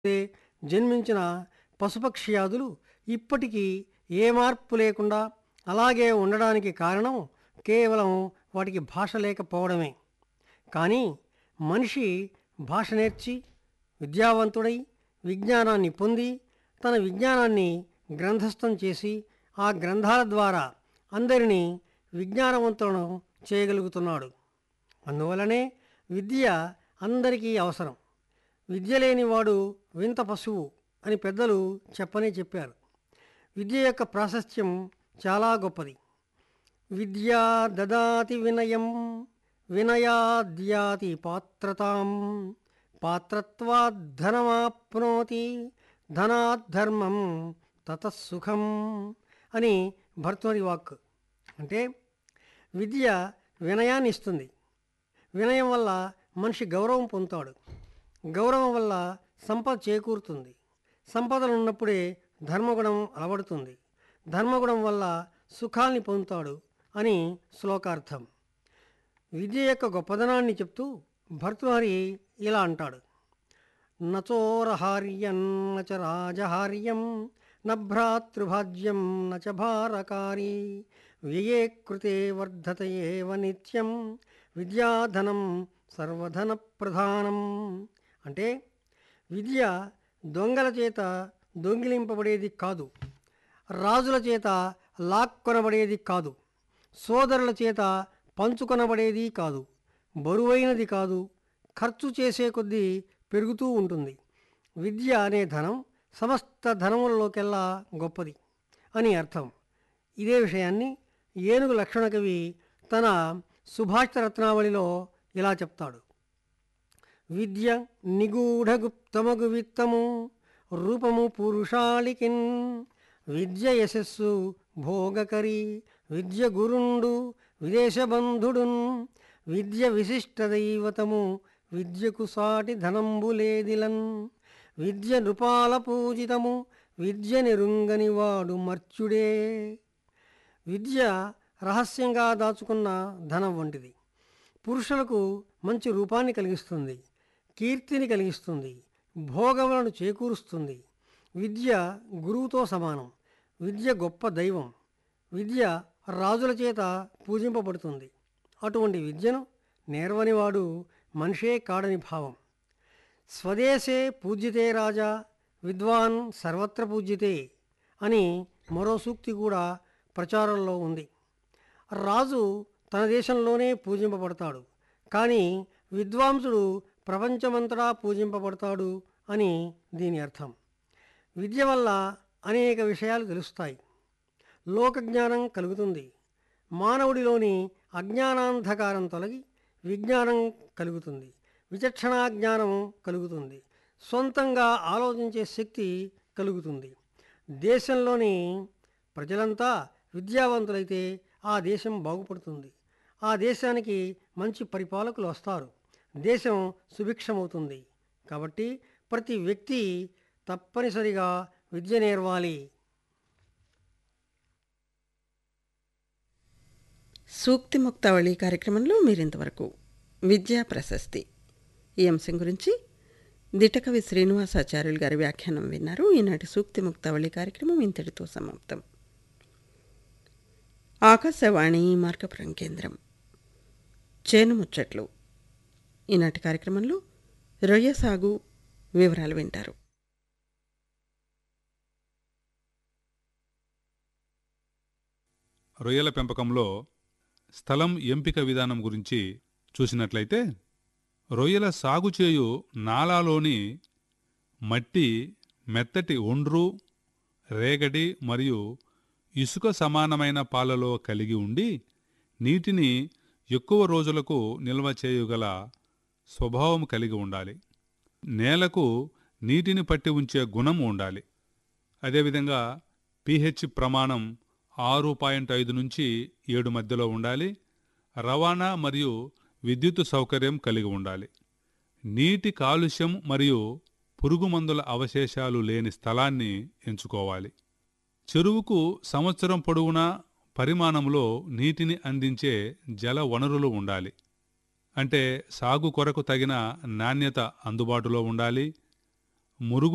తే జన్మించిన పశుపక్ష్యాదులు ఇప్పటికీ ఏ మార్పు లేకుండా అలాగే ఉండడానికి కారణం కేవలం వాటికి భాష లేకపోవడమే కానీ మనిషి భాష నేర్చి విద్యావంతుడై విజ్ఞానాన్ని పొంది తన విజ్ఞానాన్ని గ్రంథస్థం చేసి ఆ గ్రంథాల ద్వారా అందరినీ విజ్ఞానవంతులను చేయగలుగుతున్నాడు అందువలనే విద్య అందరికీ అవసరం విద్య లేనివాడు వింత పశువు అని పెద్దలు చెప్పనే చెప్పారు విద్య యొక్క ప్రాశస్త్యం చాలా గొప్పది విద్యా దదాతి వినయం వినయాద్యాతి పాత్రతాం పాత్రత్వాద్ధనమాప్నోతి ధనాద్ధర్మం తతసుఖం అని భర్తృహరి వాక్ అంటే విద్య వినయాన్ని ఇస్తుంది వినయం వల్ల మనిషి గౌరవం పొందుతాడు గౌరవం వల్ల సంపద చేకూరుతుంది సంపదలు ఉన్నప్పుడే ధర్మగుణం అలవడుతుంది ధర్మగుణం వల్ల సుఖాల్ని పొందుతాడు అని శ్లోకార్థం విద్య యొక్క గొప్పదనాన్ని చెప్తూ భర్తృహరి ఇలా అంటాడు నచోరహార్యం నచ రాజహార్యం న భ్రాతృభాజ్యం నచ భారకారి వ్యయే కృతే వర్ధత ఏవ నిత్యం విద్యాధనం సర్వధన ప్రధానం అంటే విద్య దొంగల చేత దొంగిలింపబడేది కాదు రాజుల చేత లాక్కొనబడేది కాదు సోదరుల చేత పంచుకొనబడేది కాదు బరువైనది కాదు ఖర్చు చేసే కొద్దీ పెరుగుతూ ఉంటుంది విద్య అనే ధనం సమస్త ధనములలోకెల్లా గొప్పది అని అర్థం ఇదే విషయాన్ని ఏనుగు లక్షణ కవి తన సుభాషిత రత్నావళిలో ఇలా చెప్తాడు విద్య నిగూఢగుప్తమగు విత్తము రూపము పురుషాళికిన్ విద్య యశస్సు భోగకరి విద్య గురుండు విదేశబంధుడున్ విద్య విశిష్ట దైవతము విద్యకు సాటి ధనంబులేదిలన్ విద్య నృపాల పూజితము విద్య నిరుంగని వాడు మర్చుడే విద్య రహస్యంగా దాచుకున్న ధనం వంటిది పురుషులకు మంచి రూపాన్ని కలిగిస్తుంది కీర్తిని కలిగిస్తుంది భోగములను చేకూరుస్తుంది విద్య గురువుతో సమానం విద్య గొప్ప దైవం విద్య రాజుల చేత పూజింపబడుతుంది అటువంటి విద్యను నేర్వనివాడు మనిషే కాడని భావం స్వదేశే పూజ్యతే రాజా విద్వాన్ సర్వత్ర పూజ్యతే అని మరో సూక్తి కూడా ప్రచారంలో ఉంది రాజు తన దేశంలోనే పూజింపబడతాడు కానీ విద్వాంసుడు ప్రపంచమంతటా పూజింపబడతాడు అని దీని అర్థం విద్య వల్ల అనేక విషయాలు తెలుస్తాయి లోకజ్ఞానం కలుగుతుంది మానవుడిలోని అజ్ఞానాంధకారం తొలగి విజ్ఞానం కలుగుతుంది విచక్షణా జ్ఞానం కలుగుతుంది సొంతంగా ఆలోచించే శక్తి కలుగుతుంది దేశంలోని ప్రజలంతా విద్యావంతులైతే ఆ దేశం బాగుపడుతుంది ఆ దేశానికి మంచి పరిపాలకులు వస్తారు దేశం సుభిక్షమవుతుంది కాబట్టి ప్రతి వ్యక్తి తప్పనిసరిగా విద్య నేర్వాలి సూక్తి ముక్తావళి కార్యక్రమంలో మీరింతవరకు విద్యా ప్రశస్తి ఈ అంశం గురించి దిటకవి శ్రీనివాసాచార్యులు గారి వ్యాఖ్యానం విన్నారు ఈనాటి సూక్తి ముక్తావళి కార్యక్రమం ఇంతటితో సమాప్తం ఆకాశవాణి మార్గపురం కేంద్రం చేను ముచ్చట్లు ఈనాటి కార్యక్రమంలో రొయ్య సాగు వివరాలు వింటారు రొయ్యల పెంపకంలో స్థలం ఎంపిక విధానం గురించి చూసినట్లయితే రొయ్యల సాగు చేయు నాలాలోని మట్టి మెత్తటి ఒండ్రు రేగడి మరియు ఇసుక సమానమైన పాలలో కలిగి ఉండి నీటిని ఎక్కువ రోజులకు నిల్వ చేయగల స్వభావం కలిగి ఉండాలి నేలకు నీటిని పట్టి ఉంచే గుణం ఉండాలి అదేవిధంగా పిహెచ్ ప్రమాణం ఆరు పాయింట్ ఐదు నుంచి ఏడు మధ్యలో ఉండాలి రవాణా మరియు విద్యుత్ సౌకర్యం కలిగి ఉండాలి నీటి కాలుష్యం మరియు పురుగుమందుల అవశేషాలు లేని స్థలాన్ని ఎంచుకోవాలి చెరువుకు సంవత్సరం పొడవునా పరిమాణంలో నీటిని అందించే జల వనరులు ఉండాలి అంటే సాగు కొరకు తగిన నాణ్యత అందుబాటులో ఉండాలి మురుగు